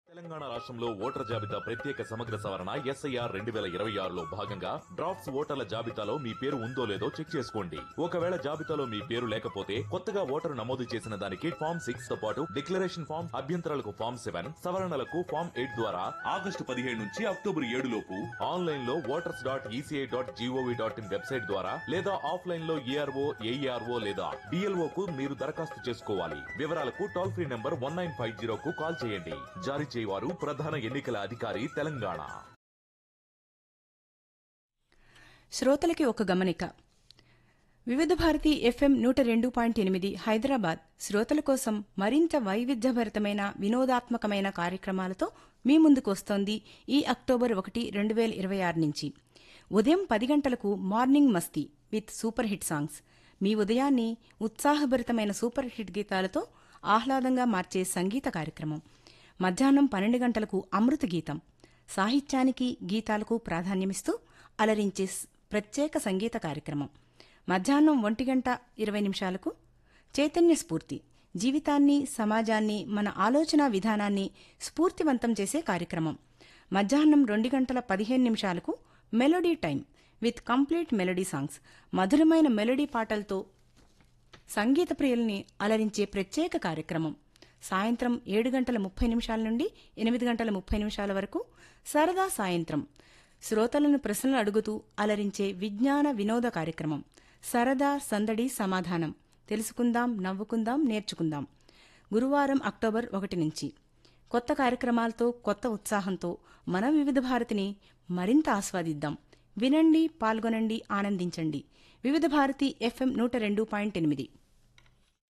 తెలంగాణ రాష్ట్రంలో ఓటర్ జాబితా ప్రత్యేక సమగ్ర సవరణ ఎస్ఐఆర్ రెండు వేల ఇరవై ఆరులో భాగంగా డ్రాఫ్ట్స్ ఓటర్ల జాబితాలో మీ పేరు ఉందో లేదో చెక్ చేసుకోండి ఒకవేళ జాబితాలో మీ పేరు లేకపోతే కొత్తగా ఓటరు నమోదు చేసిన దానికి ఫామ్ సిక్స్ తో పాటు డిక్లరేషన్ ఫామ్ అభ్యంతరాలకు ఫామ్ సెవెన్ సవరణలకు ఫామ్ ఎయిట్ ద్వారా ఆగస్టు పదిహేడు నుంచి అక్టోబర్ ఏడు లోపు ఆన్లైన్ లో voters dot ECI dot gov dot in website ద్వారా లేదా ఆఫ్లైన్ లో ఏఆర్ఓ ఏఈఆర్ఓ లేదా డిఎల్ఓ కు మీరు దరఖాస్తు చేసుకోవాలి వివరాలకు toll free number one nine five zero కు కాల్ చేయండి జారీ చేయవారు ప్రధాన ఎన్నికల అధికారి తెలంగాణ శ్రోతలకి ఒక గమనిక వివిధ భారతి ఎఫ్ఎం నూట రెండు పాయింట్ ఎనిమిది హైదరాబాద్ శ్రోతల కోసం మరింత వైవిధ్యభరితమైన వినోదాత్మకమైన కార్యక్రమాలతో మీ ముందుకు వస్తోంది ఈ అక్టోబర్ ఒకటి రెండు వేల ఇరవై ఆరు నుంచి ఉదయం పది గంటలకు morning masti with super hit songs మీ ఉదయాన్ని ఉత్సాహభరితమైన సూపర్ హిట్ గీతాలతో ఆహ్లాదంగా మార్చే సంగీత కార్యక్రమం మధ్యాహ్నం పన్నెండు గంటలకు అమృత గీతం సాహిత్యానికి గీతాలకు ప్రాధాన్యమిస్తూ అలరించే స్- ప్రత్యేక సంగీత కార్యక్రమం మధ్యాహ్నం ఒంటి గంట ఇరవై నిమిషాలకు చైతన్య స్ఫూర్తి జీవితాన్ని సమాజాన్ని మన ఆలోచన విధానాన్ని స్ఫూర్తివంతం చేసే కార్యక్రమం మధ్యాహ్నం రెండు గంటల పదిహేను నిమిషాలకు melody time with complete melody songs మధురమైన మెలోడీ పాటలతో సంగీత ప్రియుల్ని అలరించే ప్రత్యేక కార్యక్రమం సాయంత్రం ఏడు గంటల ముప్పై నిమిషాల నుండి ఎనిమిది గంటల ముప్పై నిమిషాల వరకు సరదా సాయంత్రం శ్రోతలను ప్రశ్నలు అడుగుతూ అలరించే విజ్ఞాన వినోద కార్యక్రమం సరదా సందడి సమాధానం తెలుసుకుందాం నవ్వుకుందాం నేర్చుకుందాం గురువారం అక్టోబర్ ఒకటి నుంచి కొత్త కార్యక్రమాలతో కొత్త ఉత్సాహంతో మన వివిధ భారతిని మరింత ఆస్వాదిద్దాం వినండి పాల్గొనండి ఆనందించండి వివిధ భారతి ఎఫ్ఎం నూట రెండు పాయింట్ ఎనిమిది